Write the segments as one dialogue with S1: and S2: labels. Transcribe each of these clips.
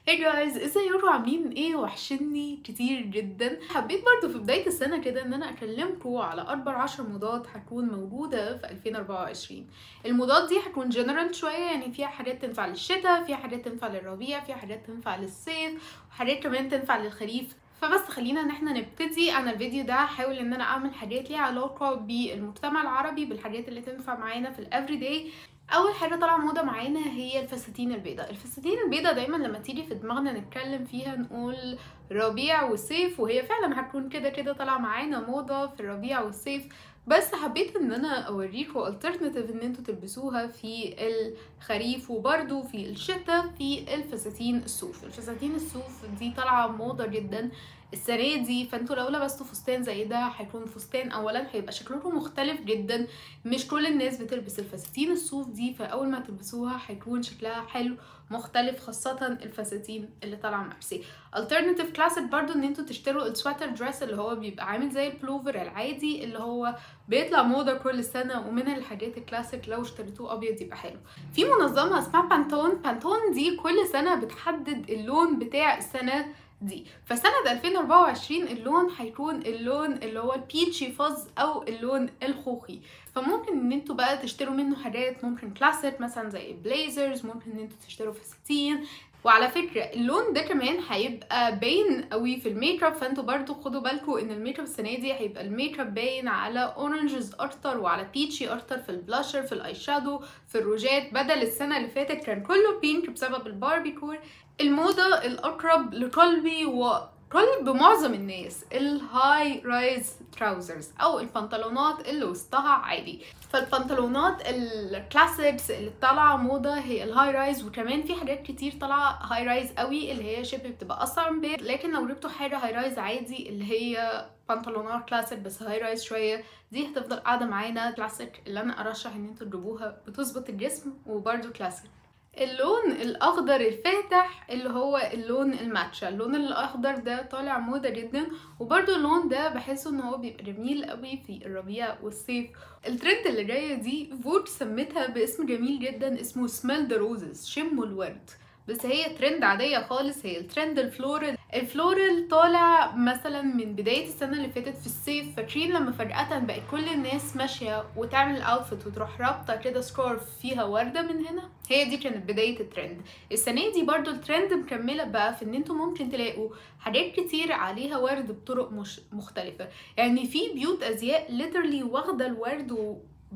S1: Hey guys ازيكم عاملين ايه وحشني كتير جدا حبيت برضو في بداية السنة كده ان انا اكلمكم على اربع عشر موضات هتكون موجودة في 2024 الموضات دي هتكون جنرال شوية يعني فيها حاجات تنفع للشتاء فيها حاجات تنفع للربيع فيها حاجات تنفع للصيف وحاجات كمان تنفع للخريف فبس خلينا ان احنا نبتدي انا الفيديو ده هحاول ان انا اعمل حاجات ليها علاقة بالمجتمع العربي بالحاجات اللي تنفع معانا في الافري داي اول حاجه طالعه موضه معانا هي الفساتين البيضاء الفساتين البيضاء دايما لما تيجي في دماغنا نتكلم فيها نقول ربيع وصيف وهي فعلا هتكون كده كده طالعه معانا موضه في الربيع والصيف بس حبيت ان انا اوريكم alternative ان انتوا تلبسوها في الخريف وبرده في الشتاء في الفساتين الصوف الفساتين الصوف دي طالعه موضه جدا السنه دي فانتوا لو لبستوا فستان زي ده هيكون فستان اولا هيبقى شكلكم مختلف جدا مش كل الناس بتلبس الفساتين الصوف دي فاول ما تلبسوها هيكون شكلها حلو مختلف خاصة الفساتين اللي طالعة مارسي alternative classic برضو ان انتوا تشتروا السواتر دريس اللي هو بيبقى عامل زي البلوفر العادي اللي هو بيطلع موضة كل سنة ومن الحاجات الكلاسيك لو اشتريتوه ابيض يبقى حلو في منظمة اسمها بانتون بانتون دي كل سنة بتحدد اللون بتاع السنة دي فسنة 2024 اللون هيكون اللون اللي هو البيتشي فز او اللون الخوخي فممكن ان انتوا بقى تشتروا منه حاجات ممكن كلاسيك مثلا زي بليزرز ممكن ان انتوا تشتروا فساتين وعلى فكرة اللون ده كمان هيبقى باين قوي في الميك اب فانتوا برضو خدوا بالكم ان الميك اب السنة دي هيبقى الميك اب باين على اورنجز اكتر وعلى بيتشي اكتر في البلاشر في الاي شادو في الروجات بدل السنة اللي فاتت كان كله بينك بسبب الباربي كور الموضة الأقرب لقلبي وقلب معظم الناس الهاي رايز تراوزرز أو البنطلونات اللي وسطها عالي فالبنطلونات الكلاسيكس اللي طالعة موضة هي الهاي رايز وكمان في حاجات كتير طالعة هاي رايز قوي اللي هي شبه بتبقى أصغر من بيت لكن لو جبتوا حاجة هاي رايز عادي اللي هي بنطلونات كلاسيك بس هاي رايز شوية دي هتفضل قاعدة معانا كلاسيك اللي أنا أرشح إن انتوا تجيبوها بتظبط الجسم وبرده كلاسيك اللون الاخضر الفاتح اللي هو اللون الماتشا اللون الاخضر ده طالع موضه جدا وبرده اللون ده بحسه ان هو بيبقى جميل قوي في الربيع والصيف الترند اللي جايه دي فوت سمتها باسم جميل جدا اسمه سميل ذا روزز شموا الورد بس هي ترند عادية خالص هي الترند الفلورال الفلورال طالع مثلا من بداية السنة اللي فاتت في الصيف فاكرين لما فجأة بقت كل الناس ماشية وتعمل الاوتفيت وتروح رابطة كده سكارف فيها وردة من هنا هي دي كانت بداية الترند السنة دي برضو الترند مكملة بقى في ان انتوا ممكن تلاقوا حاجات كتير عليها ورد بطرق مش مختلفة يعني في بيوت ازياء literally واخدة الورد و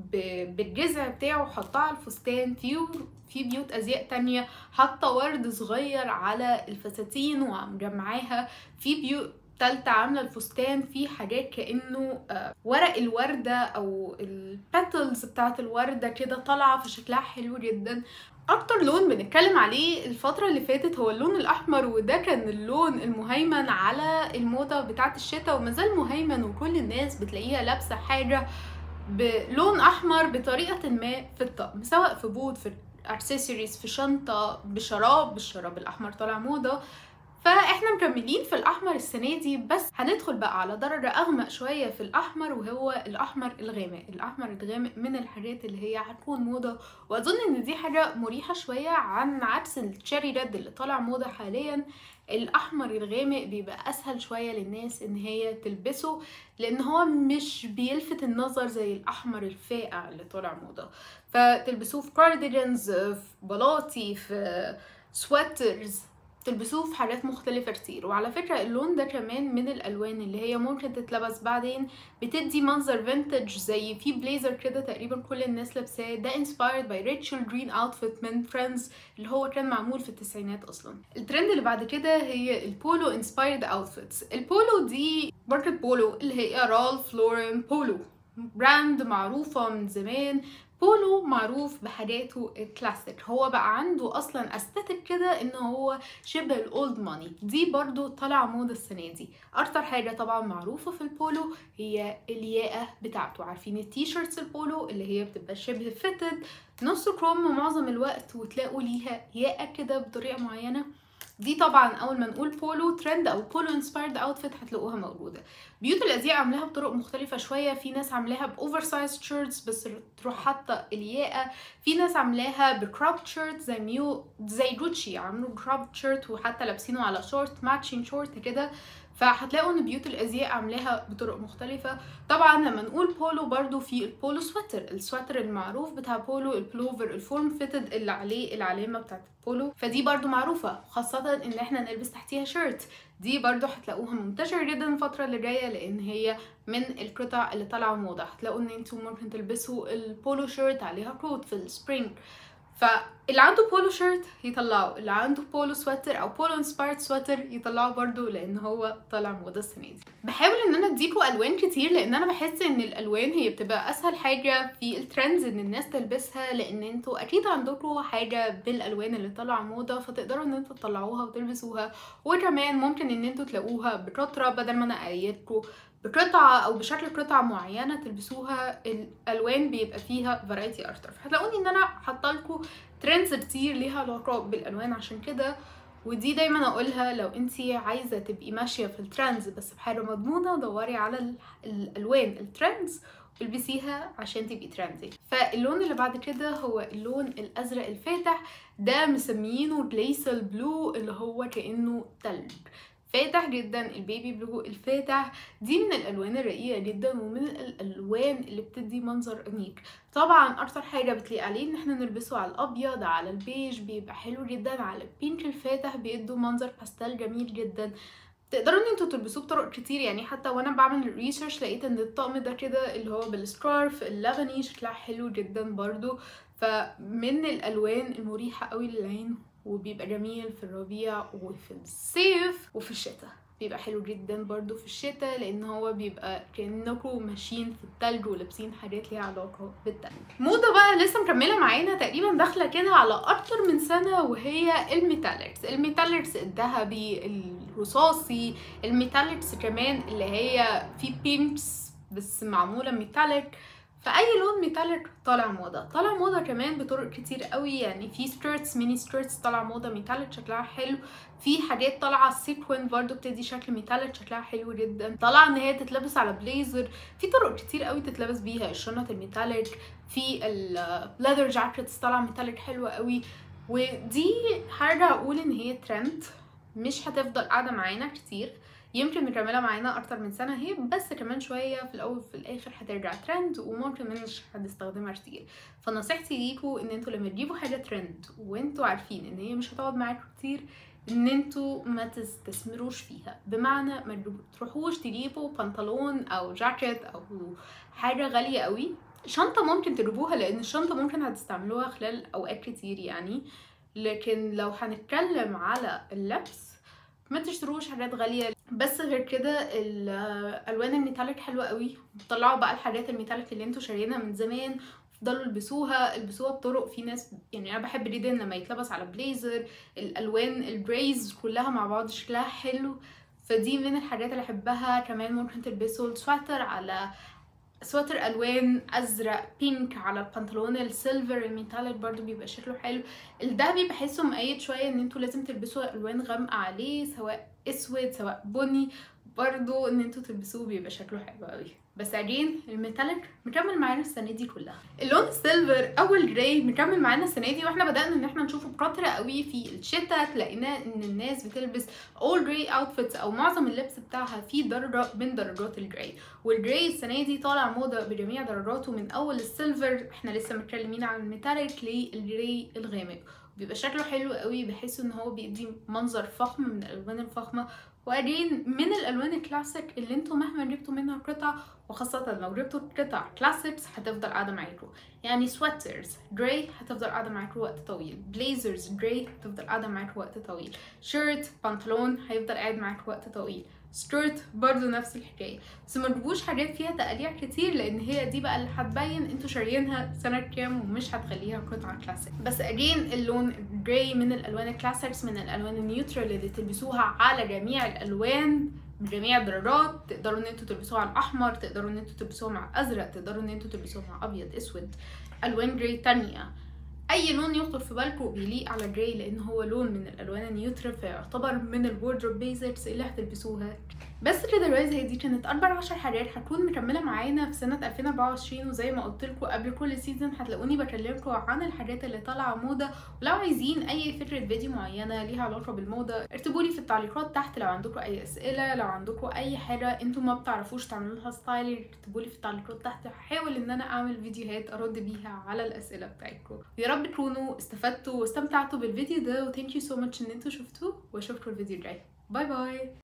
S1: بالجذع بتاعه وحطاه على الفستان في في بيوت ازياء تانية حاطه ورد صغير على الفساتين ومجمعاها في بيوت تالتة عاملة الفستان فيه حاجات كأنه ورق الوردة أو الباتلز بتاعت الوردة كده طالعة فشكلها حلو جدا اكتر لون بنتكلم عليه الفترة اللي فاتت هو اللون الاحمر وده كان اللون المهيمن على الموضة بتاعت الشتاء ومازال مهيمن وكل الناس بتلاقيها لابسة حاجة بلون احمر بطريقه ما في الطقم سواء في بوت في اكسسوارز في شنطه بشراب الشراب الاحمر طالع موضه فاحنا مكملين في الاحمر السنه دي بس هندخل بقى على درجه اغمق شويه في الاحمر وهو الاحمر الغامق الاحمر الغامق من الحاجات اللي هي هتكون موضه واظن ان دي حاجه مريحه شويه عن عكس التشيري ريد اللي طالع موضه حاليا الاحمر الغامق بيبقى اسهل شويه للناس ان هي تلبسه لان هو مش بيلفت النظر زي الاحمر الفاقع اللي طالع موضه فتلبسوه في كارديجنز في بلاطي في سويترز تلبسوه في حاجات مختلفة كتير وعلى فكرة اللون ده كمان من الألوان اللي هي ممكن تتلبس بعدين بتدي منظر فينتج زي في بليزر كده تقريبا كل الناس لابساه ده inspired by Rachel Green outfit من Friends اللي هو كان معمول في التسعينات أصلا الترند اللي بعد كده هي البولو inspired outfits البولو دي ماركة بولو اللي هي رالف لورين بولو براند معروفة من زمان بولو معروف بحاجاته الكلاسيك هو بقى عنده اصلا استاتيك كده ان هو شبه الاولد ماني دي برضو طالعه موضه السنه دي اكتر حاجه طبعا معروفه في البولو هي الياقه بتاعته عارفين التيشيرتس البولو اللي هي بتبقى شبه فيتد نص كروم معظم الوقت وتلاقوا ليها ياقه كده بطريقه معينه دي طبعا اول ما نقول بولو ترند او بولو انسبايرد اوتفيت هتلاقوها موجوده بيوت الازياء عاملاها بطرق مختلفه شويه في ناس عاملاها باوفر سايز شيرتس بس تروح حاطه الياقه في ناس عاملاها بكروب شيرت زي ميو زي جوتشي عملوا كروب شيرت وحتى لابسينه على شورت ماتشين شورت كده فهتلاقوا ان بيوت الازياء عاملاها بطرق مختلفه طبعا لما نقول بولو برضو في البولو سويتر السويتر المعروف بتاع بولو البلوفر الفورم فيتد اللي عليه العلامه بتاعت البولو فدي برضو معروفه خاصه ان احنا نلبس تحتيها شيرت دي برضو هتلاقوها منتشرة جدا الفترة اللي جاية لأن هي من القطع اللي طالعة موضة هتلاقوا ان انتوا ممكن تلبسوا البولو شيرت عليها كوت في السبرينج فاللي عنده بولو شيرت يطلعه اللي عنده بولو سويتر او بولو انسبايرد سويتر يطلعه برضو لان هو طالع موضه السنه دي بحاول ان انا اديكوا الوان كتير لان انا بحس ان الالوان هي بتبقى اسهل حاجه في الترندز ان الناس تلبسها لان انتوا اكيد عندكم حاجه بالالوان اللي طالعه موضه فتقدروا ان انتوا تطلعوها وتلبسوها وكمان ممكن ان انتوا تلاقوها بكتره بدل ما انا اقيدكم بقطعة أو بشكل قطعة معينة تلبسوها الألوان بيبقى فيها فرايتي أكتر فهتلاقوني إن أنا حاطالكوا ترندز كتير ليها علاقة بالألوان عشان كده ودي دايما اقولها لو انتي عايزه تبقي ماشيه في الترندز بس بحاجه مضمونه دوري على الالوان الترندز والبسيها عشان تبقي ترندي فاللون اللي بعد كده هو اللون الازرق الفاتح ده مسميينه جليسل بلو اللي هو كانه تلج فاتح جدا البيبي بلو الفاتح دي من الالوان الرقيقه جدا ومن الالوان اللي بتدي منظر انيق طبعا اكتر حاجه بتليق عليه ان احنا نلبسه على الابيض على البيج بيبقى حلو جدا على البينك الفاتح بيدوا منظر باستيل جميل جدا تقدروا ان انتوا تلبسوه بطرق كتير يعني حتى وانا بعمل ريسيرش لقيت ان الطقم ده كده اللي هو بالسكارف اللبني شكلها حلو جدا برضو فمن الالوان المريحه قوي للعين وبيبقى جميل في الربيع وفي الصيف وفي الشتاء بيبقى حلو جدا برضو في الشتاء لان هو بيبقى كانكم ماشيين في التلج ولابسين حاجات ليها علاقه بالتلج موضه بقى لسه مكمله معانا تقريبا داخله كده على اكتر من سنه وهي الميتالكس الميتالكس الذهبي الرصاصي الميتالكس كمان اللي هي في بينكس بس معموله ميتاليك فاي لون ميتاليك طالع موضه طالع موضه كمان بطرق كتير قوي يعني في سكيرتس ميني سكيرتس طالع موضه ميتاليك شكلها حلو في حاجات طالعه سيكوين برضو بتدي شكل ميتاليك شكلها حلو جدا طالعه ان هي تتلبس على بليزر في طرق كتير قوي تتلبس بيها الشنط الميتاليك في الليذر جاكيتس طالعه ميتاليك حلوه قوي ودي هرجع اقول ان هي ترند مش هتفضل قاعده معانا كتير يمكن مكمله معانا اكتر من سنه هي بس كمان شويه في الاول وفي الاخر هترجع ترند وممكن مش هنستخدمها كتير فنصيحتي ليكوا ان انتوا لما تجيبوا حاجه ترند وانتوا عارفين ان هي مش هتقعد معاكم كتير ان انتوا ما تستثمروش فيها بمعنى ما تروحوش تجيبوا بنطلون او جاكيت او حاجه غاليه قوي شنطه ممكن تجيبوها لان الشنطه ممكن هتستعملوها خلال اوقات كتير يعني لكن لو هنتكلم على اللبس ما تشتروش حاجات غاليه بس غير كده الالوان الميتاليك حلوه قوي طلعوا بقى الحاجات الميتاليك اللي انتوا شاريينها من زمان افضلوا البسوها البسوها بطرق في ناس يعني انا بحب جدا لما يتلبس على بليزر الالوان الجريز كلها مع بعض شكلها حلو فدي من الحاجات اللي احبها كمان ممكن تلبسوا السواتر على سواتر الوان ازرق بينك على البنطلون السيلفر الميتاليك برضو بيبقى شكله حلو الدهبي بحسه مقيد شويه ان انتوا لازم تلبسوا الوان غامقه عليه سواء اسود سواء بني برضو ان انتوا تلبسوه بيبقى شكله حلو قوي بس عجين الميتاليك مكمل معانا السنه دي كلها اللون السيلفر او الجراي مكمل معانا السنه دي واحنا بدانا ان احنا نشوفه بكتره قوي في الشتاء لقينا ان الناس بتلبس اول جراي اوتفيتس او معظم اللبس بتاعها فيه درجه من درجات الجراي والجراي السنه دي طالع موضه بجميع درجاته من اول السيلفر احنا لسه متكلمين عن الميتاليك للجراي الغامق بيبقى شكله حلو قوي بحس ان هو بيدي منظر فخم من الالوان الفخمه وبعدين من الالوان الكلاسيك اللي انتوا مهما جبتوا منها قطع وخاصة لو جبتوا قطع كلاسيكس هتفضل قاعدة معاكم يعني سويترز جراي هتفضل قاعدة معاكم وقت طويل بليزرز جراي هتفضل قاعدة معاكم وقت طويل شيرت بنطلون هيفضل قاعد معاكم وقت طويل سكيرت برضو نفس الحكايه بس ما تجيبوش حاجات فيها تقليع كتير لان هي دي بقى اللي هتبين انتوا شاريينها سنه كام ومش هتخليها قطعه كلاسيك بس اجين اللون الجراي من الالوان الكلاسيكس من الالوان النيوترال اللي تلبسوها على جميع الالوان بجميع الدرجات تقدروا ان انتوا تلبسوها على الاحمر تقدروا ان انتوا تلبسوها مع ازرق تقدروا ان انتوا تلبسوها مع ابيض اسود الوان جراي تانية اي لون يخطر في بالكم بيليق على جراي لان هو لون من الالوان النيوترال فيعتبر من الوردروب بيزكس اللي هتلبسوها بس كده جايز هي دي كانت اربع عشر حاجات هتكون مكمله معانا في سنه 2024 وزي ما قلت لكم قبل كل سيزون هتلاقوني بكلمكم عن الحاجات اللي طالعه موضه ولو عايزين اي فكره فيديو معينه ليها علاقه بالموضه اكتبوا لي في التعليقات تحت لو عندكم اي اسئله لو عندكم اي حاجه انتم ما بتعرفوش تعملوا لها ستايل اكتبوا لي في التعليقات تحت هحاول ان انا اعمل فيديوهات ارد بيها على الاسئله بتاعتكم يا رب تكونوا استفدتوا واستمتعتوا بالفيديو ده وثانك يو سو ماتش ان انتوا شفتوه واشوفكم الفيديو الجاي باي باي